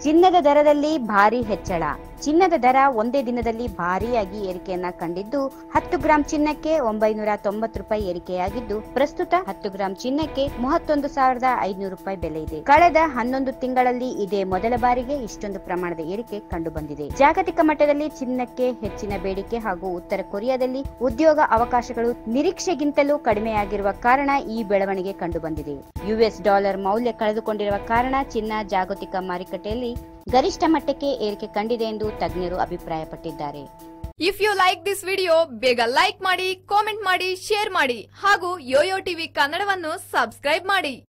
ಚಿನ್ನದ ದರದಲ್ಲಿ ಭಾರಿ ಹೆಚ್ಚಳ ಚಿನ್ನದ ದರ ಒಂದೇ ದಿನದಲ್ಲಿ ಭಾರಿಯಾಗಿ ಏರಿಕೆಯನ್ನ ಕಂಡಿದ್ದು ಹತ್ತು ಗ್ರಾಂ ಚಿನ್ನಕ್ಕೆ ಒಂಬೈನೂರ ತೊಂಬತ್ತು ರೂಪಾಯಿ ಏರಿಕೆಯಾಗಿದ್ದು ಪ್ರಸ್ತುತ ಹತ್ತು ಗ್ರಾಂ ಚಿನ್ನಕ್ಕೆ ಮೂವತ್ತೊಂದು ಸಾವಿರದ ಐದುನೂರು ರೂಪಾಯಿ ಬೆಲೆ ಇದೆ ಕಳೆದ ಹನ್ನೊಂದು ತಿಂಗಳಲ್ಲಿ ಇದೇ ಮೊದಲ ಬಾರಿಗೆ ಇಷ್ಟೊಂದು ಪ್ರಮಾಣದ ಏರಿಕೆ ಕಂಡು ಬಂದಿದೆ ಜಾಗತಿಕ ಮಟ್ಟದಲ್ಲಿ ಚಿನ್ನಕ್ಕೆ ಹೆಚ್ಚಿನ ಬೇಡಿಕೆ ಹಾಗೂ ಉತ್ತರ ಕೊರಿಯಾದಲ್ಲಿ ಉದ್ಯೋಗ ಅವಕಾಶಗಳು ನಿರೀಕ್ಷೆಗಿಂತಲೂ ಕಡಿಮೆಯಾಗಿರುವ ಕಾರಣ ಈ ಬೆಳವಣಿಗೆ ಕಂಡು ಬಂದಿದೆ ಯುಎಸ್ ಡಾಲರ್ ಮೌಲ್ಯ ಕಳೆದುಕೊಂಡಿರುವ ಕಾರಣ ಚಿನ್ನ ಜಾಗತಿಕ ಮಾರುಕಟ್ಟೆಯಲ್ಲಿ ಗರಿಷ್ಠ ಮಟ್ಟಕ್ಕೆ ಏರಿಕೆ ಕಂಡಿದೆ ಎಂದು ತಜ್ಞರು ಅಭಿಪ್ರಾಯಪಟ್ಟಿದ್ದಾರೆ if you like this video ಬೇಗ ಲೈಕ್ ಮಾಡಿ ಕಾಮೆಂಟ್ ಮಾಡಿ ಶೇರ್ ಮಾಡಿ ಹಾಗೂ ಯೋಯೋ ಟಿವಿ ಕನ್ನಡವನ್ನು ಸಬ್ಸ್ಕ್ರೈಬ್ ಮಾಡಿ